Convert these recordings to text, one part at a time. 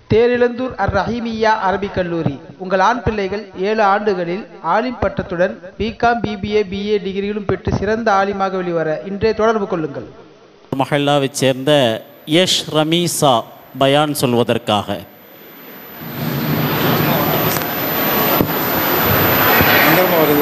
தேரிழந்தூர் அர் ரஹீமியா அரபிக் கல்லூரி உங்கள் ஆண் பிள்ளைகள் ஏழு ஆண்டுகளில் ஆலிம் பட்டத்துடன் பிகாம் பிபிஏ பிஏ டிகிரிகளும் பெற்று சிறந்த ஆலிமாக வெளிவர இன்றே தொடர்பு கொள்ளுங்கள் மஹல்லாவைச் சேர்ந்த யஷ் ரமீசா பயான் சொல்வதற்காக வருது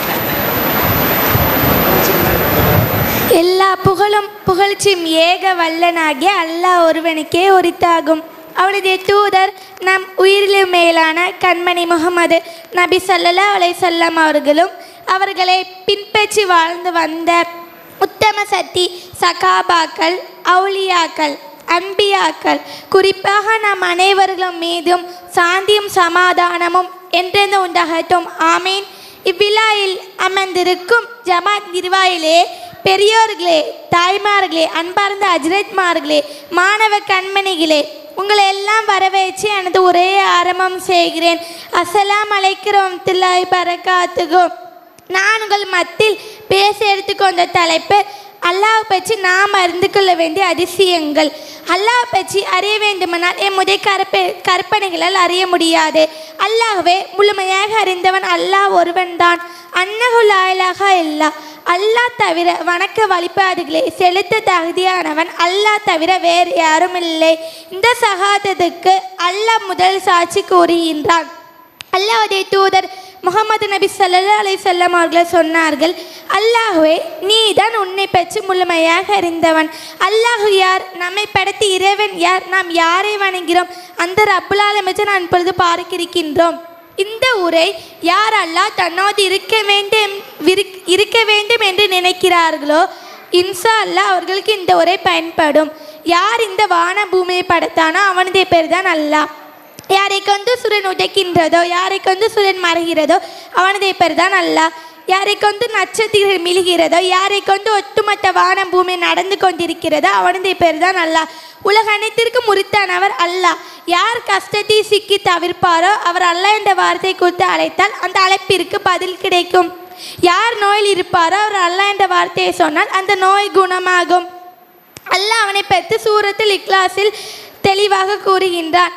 எல்லா புகழும் புகழ்ச்சியும் ஏக வல்லனாகிய அல்லாஹ் ஒருவனுக்கே உரித்தாகும் அவளுடைய தூதர் நம் உயிரிலும் மேலான கண்மணி முகமது நபி ஸல்லல்லாஹு அலைஹி வஸல்லம் அவர்களும் அவர்களை பின்பற்றி வாழ்ந்து வந்த உத்தம சத்தி சகாபாக்கள் அவுலியாக்கள் அன்பியாக்கள் குறிப்பாக நம் அனைவர்களும் மீதும் சாந்தியும் சமாதானமும் என்றென்று உண்டாகட்டும் ஆமீன் இவ்விழாவில் அமர்ந்திருக்கும் ஜமாத் நிர்வாகிகளே பெரியோர்களே தாய்மார்களே அன்பார்ந்த அஜ்ரத்மார்களே மாணவ கண்மணிகளே உங்களை எல்லாம் வரவேற்று எனது உரையை ஆரம்பம் செய்கிறேன் அஸ்ஸலாமு அலைக்கும் வரஹ்மத்துல்லாஹி பரகாத்துகும் நான் உங்கள் மத்தியில் பேச எடுத்துக்கொண்ட தலைப்பு அல்லாஹ் பற்றி நாம் அறிந்து கொள்ள வேண்டிய அதிசயங்கள் அல்லாஹ் பற்றி அறிய வேண்டுமானால் எம்முடைய கற்ப கற்பனைகளால் அறிய முடியாது அல்லாஹ்வே முழுமையாக அறிந்தவன் அல்லாஹ் ஒருவன்தான் அன்னகுல் ஆயலாக இல்லா அல்லாஹ் தவிர வணக்க வழிபாடுகளை செலுத்த தகுதியானவன் அல்லாஹ் தவிர வேறு யாரும் இல்லை இந்த சகாதத்துக்கு அல்லாஹ் முதல் சாட்சி கூறுகின்றான் அல்லாஹ்வுடைய தூதர் முகமது நபி ஸல்லல்லாஹு அலைஹி வஸல்லம் அவர்கள் சொன்னார்கள் அல்லாஹ்வே நீதான் உன்னை பற்றி முழுமையாக அறிந்தவன் அல்லாஹ் யார் நம்மை படைத்த இறைவன் யார் நாம் யாரை வணங்குகிறோம் அந்த ரப்புல் ஆலமீனை நான் இப்பொழுது பார்க்கிருக்கின்றோம் இந்த உரை யார் அல்லாஹ் தன்னோடு இருக்க வேண்டும் விருக்- இருக்க வேண்டும் என்று நினைக்கிறார்களோ இன்சா அல்லாஹ் அவர்களுக்கு இந்த உரை பயன்படும் யார் இந்த வான பூமியை படைத்தானோ அவனுடைய பேர் தான் அல்லாஹ் யாரை கொண்டு சூரியன் உதைக்கின்றதோ யாரை கொண்டு சூரியன் மறைகிறதோ அவனதை பேர் தான் அல்லாஹ் யாரை கொண்டு நட்சத்திரம் மிழுகிறதோ யாரை கொண்டு ஒட்டுமொத்த வானம் பூமி நடந்து கொண்டிருக்கிறதோ அவனதை பேர் தான் அல்லாஹ் உலக அனைத்திற்கும் உரித்தானவர் அல்லாஹ் யார் கஷ்டத்தை சிக்கி தவிர்ப்பாரோ அவர் அல்லாஹ் என்ற வார்த்தை கொடுத்து அழைத்தால் அந்த அழைப்பிற்கு பதில் கிடைக்கும் யார் நோயில் இருப்பாரோ அவர் அல்லாஹ் என்ற வார்த்தையை சொன்னால் அந்த நோய் குணமாகும் அல்லாஹ் அவனை பற்றி சூரத்தில் இக்லாஸில் தெளிவாக கூறுகின்றான்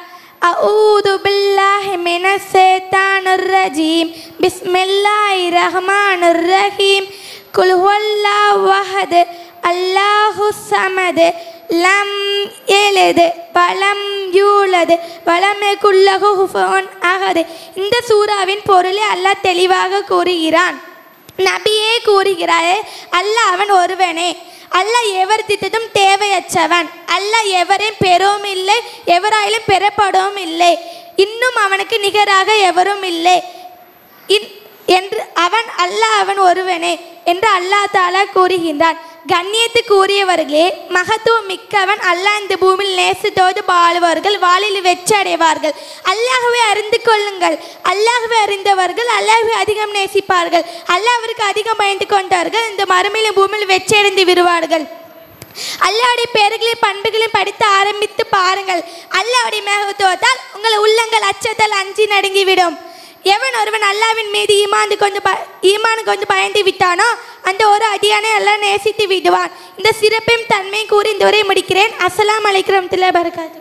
அஊது பில்லாஹி மினஸ் ஷைத்தானிர் ரஜீம் பிஸ்மில்லாஹிர் ரஹ்மானிர் ரஹீம் குல் ஹுவல்லாஹு அஹத் அல்லாஹு ஸமத் லம் எலிது வலம் யூலது வலமே குல்லகு ஹுஃபுவன் அஹத் இந்த சூறாவின் பொருளை அல்லாஹ் தெளிவாக கூறுகிறான் நபியே கூறுகிறாரே அல்லாஹ் அவன் ஒருவனே அல்லாஹ் எவர் திட்டத்தும் தேவையற்றவன் அல்லாஹ் எவரையும் பெறவும் இல்லை எவராயிலும் பெறப்படவும் இல்லை இன்னும் அவனுக்கு நிகராக எவரும் இல்லை இன்- என்று அவன் அல்லாஹ் அவன் ஒருவனே என்று அல்லாஹ் தாலா கூறுகின்றான் கண்ணியத்து கூறியவர்களே மகத்துவம் மிக்கவன் அல்லாஹ் இந்த பூமியில் நேசத்தோடு வாழுவார்கள் வாழில் வெற்றி அடைவார்கள் அல்லாஹ்வை அறிந்து கொள்ளுங்கள் அல்லாஹ்வை அறிந்தவர்கள் அல்லாஹ்வை அதிகம் நேசிப்பார்கள் அல்லாஹ்விற்கு அதிகம் பயந்து கொண்டவர்கள் இந்த மறுமையிலும் பூமியில் வெற்றி அடைந்து விடுவார்கள் அல்லாவுடைய பெயர்களையும் பண்புகளையும் படித்து ஆரம்பித்து பாருங்கள் அல்லாவுடைய மேகத்துவத்தால் உங்கள் உள்ளங்கள் அச்சத்தால் அஞ்சி நடுங்கிவிடும் எவன் ஒருவன் அல்லாவின் மீது ஈமாந்து கொண்டு ப ஈமான் கொண்டு பயந்து விட்டானோ அந்த ஒரு அடியானை அல்லாஹ் நேசித்து விடுவான் இந்த சிறப்பையும் தன்மையும் கூறி இந்த உரை முடிக்கிறேன் அஸ்ஸலாமு அலைக்கும் வரஹ்மத்துல்லாஹி வபரகாத்துஹு